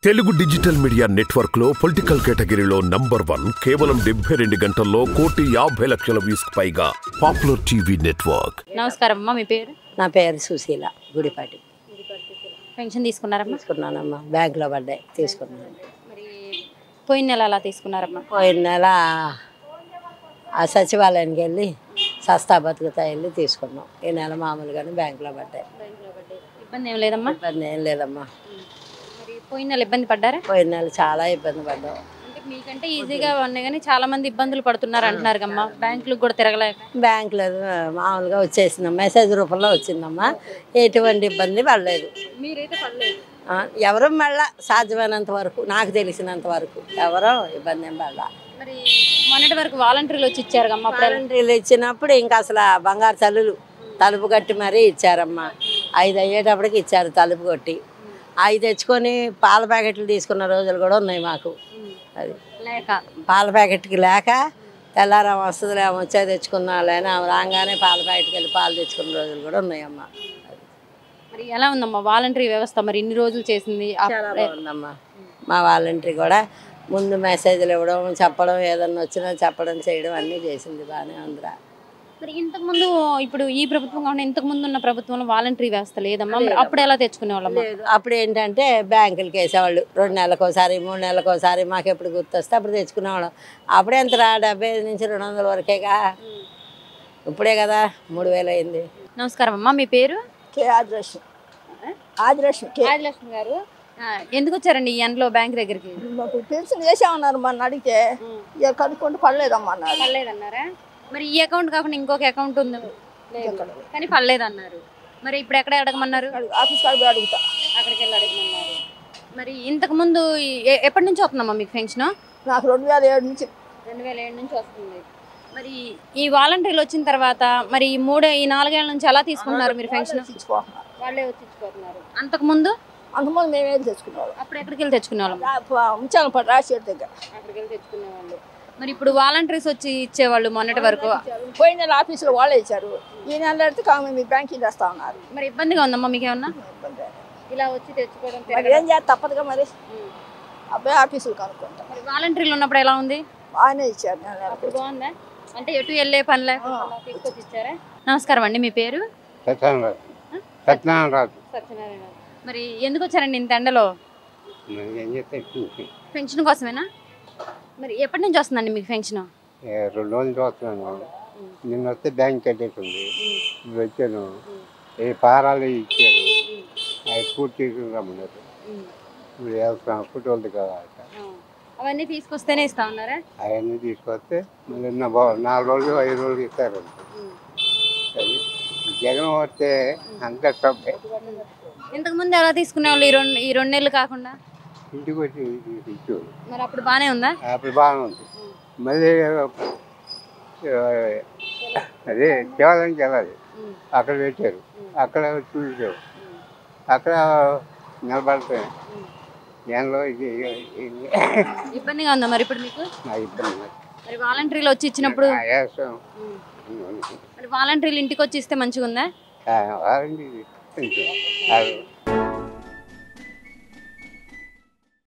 Telugu digital media network లో political కేటగిరీలో number one కేవలం డెబ్బై రెండు గంటల్లో కోటి యాభై లక్షల వ్యూస్ పైగా పాపులర్ టీవీ నెట్వర్క్ నమస్కారం అమ్మా మీ పేరు నా పేరు సుశీల గుడిపాటి పెన్షన్ తీసుకున్నారమ్మా తీసుకున్నానమ్మా బ్యాంకులో పడ్డాయి తీసుకున్నాను మరి పోయిన నెల అలా తీసుకున్నారమ్మా పోయిన నెల ఆ సచివాలయానికి వెళ్ళి సస్తా బతుకుతా వెళ్ళి తీసుకున్నాం ఈ నెల మామూలుగానే బ్యాంకులో పడ్డాయి ఇబ్బంది ఏం లేదమ్మా ఇబ్బంది ఏం లేదమ్మా మరి పోయిన నెల ఇబ్బంది పడ్డారా పోయిన నెల చాలా ఇబ్బంది పడ్డాం అంటే మీకంటే ఈజీగా ఉన్నాయి కానీ చాలా మంది ఇబ్బందులు పడుతున్నారు అంటున్నారు కమ్మా బ్యాంకులకు కూడా తిరగలేక బ్యాంకులో మామూలుగా వచ్చేసిందమ్మా మెసేజ్ రూపంలో వచ్చిందమ్మా ఎటువంటి ఇబ్బంది పడలేదు మీరైతే పడలేదు ఆ, ఎవరు మళ్ళా సాధ్యమైనంత వరకు నాకు తెలిసినంత వరకు ఎవరో ఇబ్బంది ఏం పడలా మరి మొన్నటి వరకు వాలంటీర్లు వచ్చి ఇచ్చారు కమ్మా అప్పుడు ఎలా- వాలంటీర్లు ఇచ్చినప్పుడు ఇంకా అసలు ఆ బంగారు తల్లులు తలుపు కట్టి మరీ ఇచ్చారమ్మా ఐదు అయ్యేటప్పటికి ఇచ్చారు తలుపు కొట్టి అవి తెచ్చుకొని పాల ప్యాకెట్లు తీసుకున్న రోజులు కూడా ఉన్నాయి మాకు అది లేక పాల ప్యాకెట్కి లేక తెల్లారం వస్తుంది ఆమె వచ్చే తెచ్చుకుందాం లేని ఆమె రాగానే పాల ప్యాకెట్కి వెళ్ళి పాలు తెచ్చుకున్న రోజులు కూడా ఉన్నాయమ్మా మరి ఎలా ఉందమ్మా వాలంటరీ వ్యవస్థ మరి ఇన్ని రోజులు చేసింది ఆ- చాలా బాగుందమ్మా మా వాలంటరీ కూడా ముందు మెసేజ్లు ఇవ్వడం చెప్పడం ఏదన్నా వచ్చినా చెప్పడం చేయడం అన్నీ చేసింది బాగానే ఉందిరా మరి ఇంతకు ముందు ఇప్పుడు ఈ ప్రభుత్వం కాకుండా ఇంతకు ముందు ఉన్న ప్రభుత్వంలో వాలంటరీ వ్యవస్థ లేదమ్మా మరి అప్పుడు ఎలా తెచ్చుకునే వాళ్ళమ్మా లేదు అప్పుడు ఏంటంటే బ్యాంకులకి వేసేవాళ్ళు రెండు నెలలకోసారి మూడు నెలలకోసారి మాకు ఎప్పుడు గుర్తొస్తే అప్పుడు తెచ్చుకునేవాళ్ళం అప్పుడే ఎంత రా డెబ్బై ఐదు నుంచి రెండు వందల వరకేగా ఇప్పుడే కదా మూడు వేలు అయింది నమస్కారం అమ్మా మీ పేరు కే ఆదిలక్ష్మి ఆదిలక్ష్మి కే ఆదిలక్ష్మి గారు ఆ, ఎందుకు వచ్చారండి ఈ ఎండలో బ్యాంక్ దగ్గరికి మాకు పెన్షన్ వేసామన్నారు మొన్న అడిగితే ఇక కనుక్కుంటూ పడలేదమ్మా అన్నారు పర్లేదన్నారా మరి ఈ అకౌంట్ కాకుండా ఇంకొక అకౌంట్ ఉంది లేదు కానీ పర్లేదన్నారు మరి ఇప్పుడు ఎక్కడ అడగమన్నారు అడుగు- ఆఫీస్ కాడ పోయి అడుగుతా అక్కడికి వెళ్ళి అడగమన్నారు మరి ఇంతకు ముందు ఎ- ఎప్పటి నుంచి వస్తుందమ్మా మీకు పెన్షన్ నాకు రెండు వేల ఏడు నుంచి రెండు వేల ఏడు నుంచి వస్తుంది మరి ఈ వాలంటీర్లు వచ్చిన తర్వాత మరి ఈ మూడు ఈ నాలుగేళ్ల నుంచి ఎలా తీసుకుంటున్నారు మీరు పెన్షన్ తెచ్చుకుంటున్నారు వాళ్ళే వచ్చి ఇచ్చిపోతున్నారు అంతకు ముందు అంతకుముందు మేము వెళ్ళి తెచ్చుకున్నాం అప్పుడు ఎక్కడికి వెళ్ళి తెచ్చుకునే వాళ్ళం ముచ్చాలం పట్టు రాసేటి దగ్గర అక్కడికి వెళ్ళి తెచ్చుకునేవాళ్ళు మరి ఇప్పుడు వాలంటీర్స్ వచ్చి ఇచ్చేవాళ్ళు మొన్నటి వరకు పోయిన నెల ఆఫీసులో వాళ్ళే ఇచ్చారు ఈ నెల అడిగితే కాము మీ బ్యాంక్కి తెస్తా ఉన్నారు మరి ఇబ్బందిగా ఉందమ్మా మీకేమన్నా ఇబ్బంది. ఇలా వచ్చి తెచ్చుకోవడం మరి తిరగడం. ఏం చేస్తా తప్పదుగా మరి ఉం. అబ్బాయి ఆఫీసులు కనుక్కుంటా మరి వాలంటీర్లు ఉన్నప్పుడు ఎలా ఉంది బాగానే ఇచ్చారు నెల నెలకు. అప్పుడు బాగుందా అంటే ఎటు వెళ్ళే పని లేకుండా తీసుకొచ్చి ఇచ్చారా నమస్కారం అండి మీ పేరు సత్యనారాయణ సత్యనారాయణ రాజు సత్యనారాయణ మరి ఎందుకు వచ్చారండి ఇంత ఎండలో మరి ఏం చేస్తే పెన్షన్ కోసమేనా మరి ఎప్పటి నుంచి వస్తుందండి మీకు పెన్షన్ రెండు రోజులు చూస్తున్నాను నిన్న వస్తే బ్యాంక్ కట్టేసింది ఇప్పుడు వచ్చాను ఏ పారాలు ఇచ్చారు అవి పూర్తి రమ్మన్నారు ఇప్పుడు వెళ్తున్నాను ఫోటోలది కదా అవన్నీ తీసుకొస్తేనే ఇస్తా ఉన్నారా అవన్నీ తీసుకొస్తే మళ్ళీ నా బా నాలుగు రోజులు ఐదు రోజులు ఇస్తారు అది జగన్ వస్తే అంత సబ్బే ఇంతకు ముందు ఎలా తీసుకునే వాళ్ళు ఈ రెండు ఈ రెండు నెలలు కాకుండా ఇంటికి వచ్చి ఇచ్చారు మరి అప్పుడు బాగానే ఉందా అప్పుడు బాగానే ఉంది మళ్ళీ ఆ, అదే శివాలయంకి వెళ్ళాలి అక్కడ పెట్టారు అక్కడ చూసారు అక్కడ నిలబడిపోయాను ఎండలో ఇది ఇది ఇబ్బందిగా ఉందా మరి ఇప్పుడు మీకు నా ఇబ్బంది మరి. మరి వాలంటీర్లు వచ్చి ఇచ్చినప్పుడు ఆ వేస్తాం. మరి వాలంటీర్లు ఇంటికి వచ్చి ఇస్తే మంచిగా ఉందా ఆ, వారంటీ కొంచెం. అది